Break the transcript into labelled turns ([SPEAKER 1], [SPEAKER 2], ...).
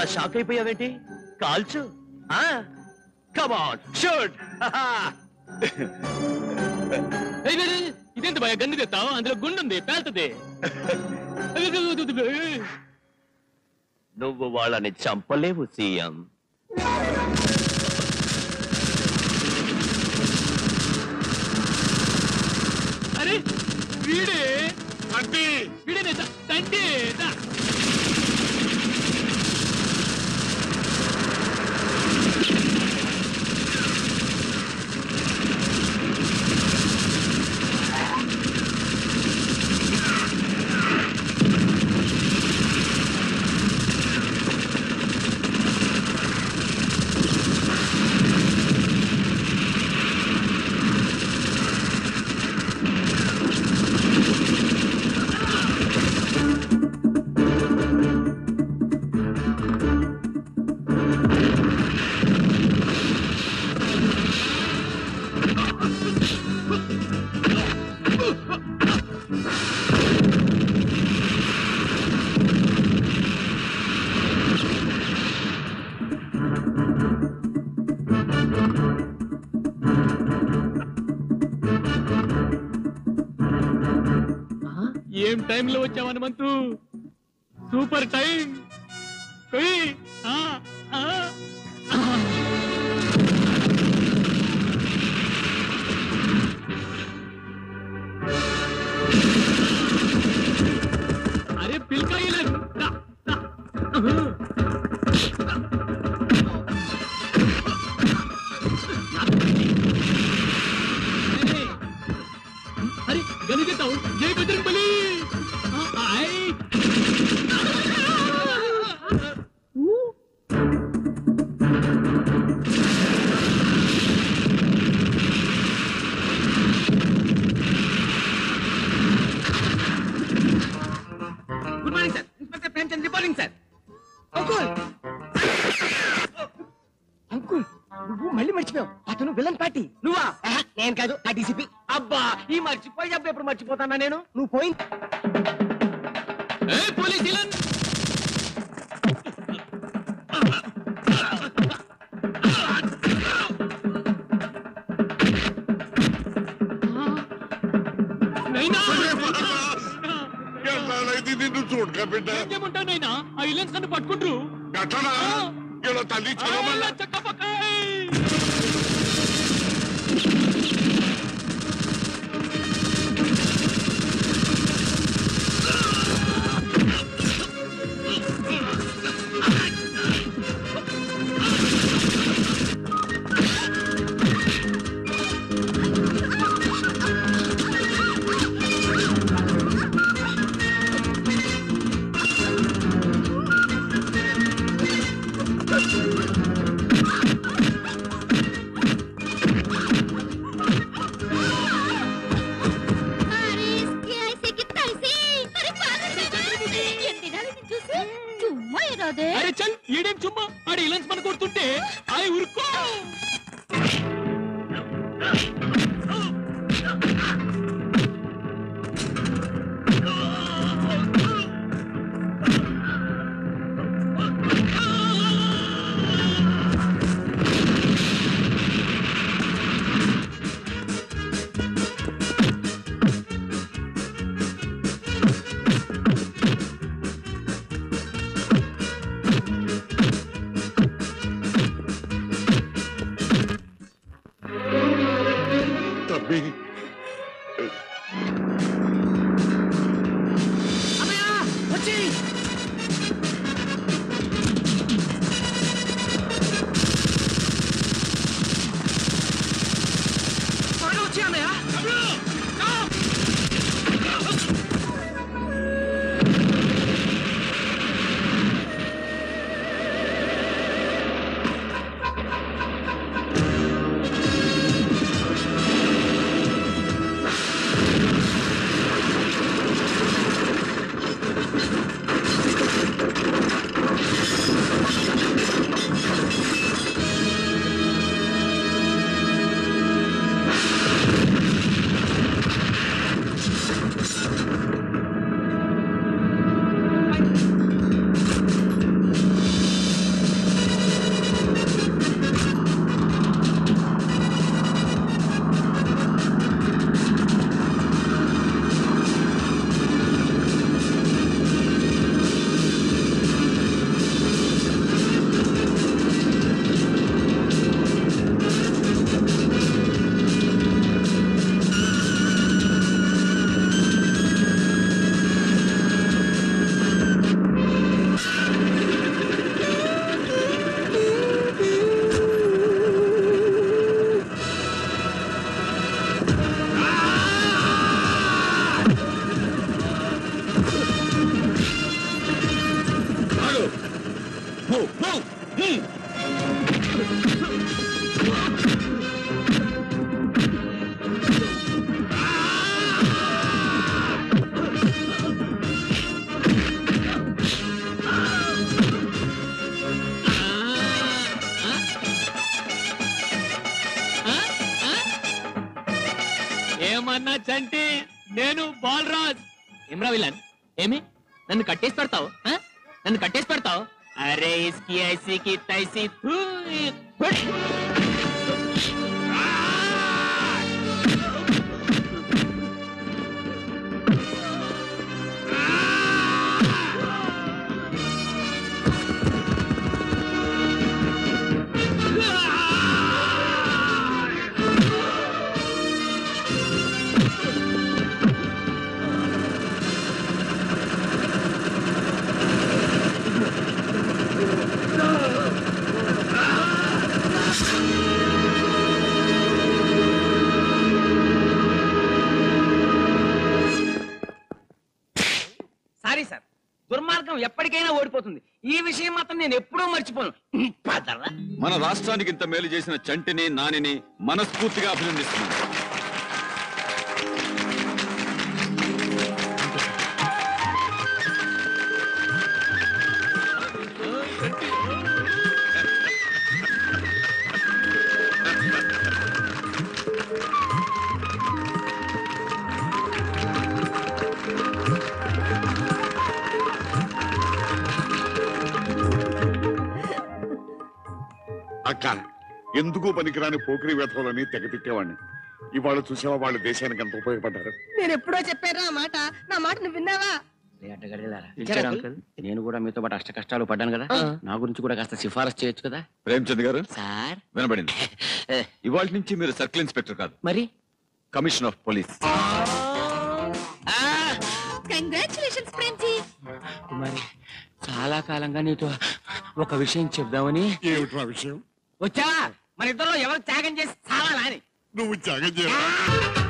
[SPEAKER 1] Shock అయిపోయావేంటి కాల్చు come on shoot
[SPEAKER 2] ఇదేంటి భయ గన్ను తెస్తావు అందులో గుండుంది పేల్తది
[SPEAKER 1] నువ్వు వాళ్ళని చంపలేవు సీఎం
[SPEAKER 2] అరే వీడే వీడే తండ్రి ఏం టైంలో వచ్చావు హనుమంతు సూపర్ టైం కొయ్. ఆ, ఆ, ఆ. అరే పిల్కాయలు దా, దా. అరే, అరే గనిగతావు జై బజరంగబలి ఆ, ఆయ్.
[SPEAKER 3] Good morning sir inspector Premchand reporting sir uncle uncle నువ్వు మళ్ళీ మర్చిపోయావు అతను విలన్ పార్టీ నువ్వా ఆహా, నేను కాదు ఆ డీసీపీ అబ్బా ఈ మర్చిపోయి అబ్బా ఎప్పుడు మర్చిపోతానా నేను నువ్వు పోయి
[SPEAKER 2] ఏ పోలీస్ ఇలన్ నైనా
[SPEAKER 4] ఎన్నాళ్ళైంది నిన్ను చూడక బిడ్డ
[SPEAKER 2] ఏం చేయమంటావు నైనా ఆ ఇలన్స్ నన్ను పట్టుకుంటారు
[SPEAKER 4] గట్టనా ఇలా తల్లి చదవమల్ల
[SPEAKER 2] చక్కపక్కాయ్
[SPEAKER 5] अरे इसके ऐसे कितना ऐसे अरे पागल है ये తినాలి నేను చూసి చుమ్మా ఇరాదే
[SPEAKER 2] అరే చల్ ఈడేం చుమ్మా ఆడ ఇలన్స్ మన కొడుతుంటే అయి ఉరుకో
[SPEAKER 4] తప్పి
[SPEAKER 3] అమ్మయ్య వచ్చి త్వరగా వచ్చి అన్నయ్య
[SPEAKER 5] ఆ
[SPEAKER 2] చంటి నేను బాలరాజ్ ఏమ్రా విలన్ ఏమి నన్ను కట్టేసి పెడతావు ఆ? నన్ను కట్టేసి పెడతావు అరే ఇస్కి ఐసీకి తైసి థూ, ఈ, ఫుట్.
[SPEAKER 3] సారీ సార్ దుర్మార్గం ఎప్పటికైనా ఓడిపోతుంది ఈ విషయం మాత్రం నేను ఎప్పుడూ మర్చిపోను పదరా
[SPEAKER 6] మన రాష్ట్రానికి ఇంత మేలు చేసిన చంటిని నానిని మనస్ఫూర్తిగా అభినందిస్తున్నాను
[SPEAKER 4] అక్క ఎందుకు పనికిరాని పోకిరి వ్యథలని తెగ తిట్టేవాడిని ఇవాళ చూసావా వాళ్ళ దేశానికి ఎంత ఉపయోగపడ్డారు
[SPEAKER 7] నేను ఎప్పుడో చెప్పారా ఆ మాట నా మాట నువ్వు విన్నావా
[SPEAKER 3] ఇచ్చారా అంకుల్? నేను కూడా మీతో పాటు అష్ట కష్టాలు పడ్డాను కదా నా గురించి కూడా కాస్త సిఫారసు చేయొచ్చు కదా
[SPEAKER 6] ప్రేమచంద్ గారు
[SPEAKER 3] సార్
[SPEAKER 6] వినబడింది ఇవాళ నుంచి మీరు సర్కిల్ ఇన్స్పెక్టర్ కాదు
[SPEAKER 3] మరి
[SPEAKER 6] commission of police
[SPEAKER 5] congratulations Premji
[SPEAKER 3] మరి చాలా కాలంగా నీతో ఒక విషయం చెప్దామని
[SPEAKER 4] ఏమిట్రా విషయం
[SPEAKER 3] వచ్చావా మన ఇద్దరు ఎవరు త్యాగం చేసి చావాలా అని
[SPEAKER 4] నువ్వు త్యాగం చేయాలి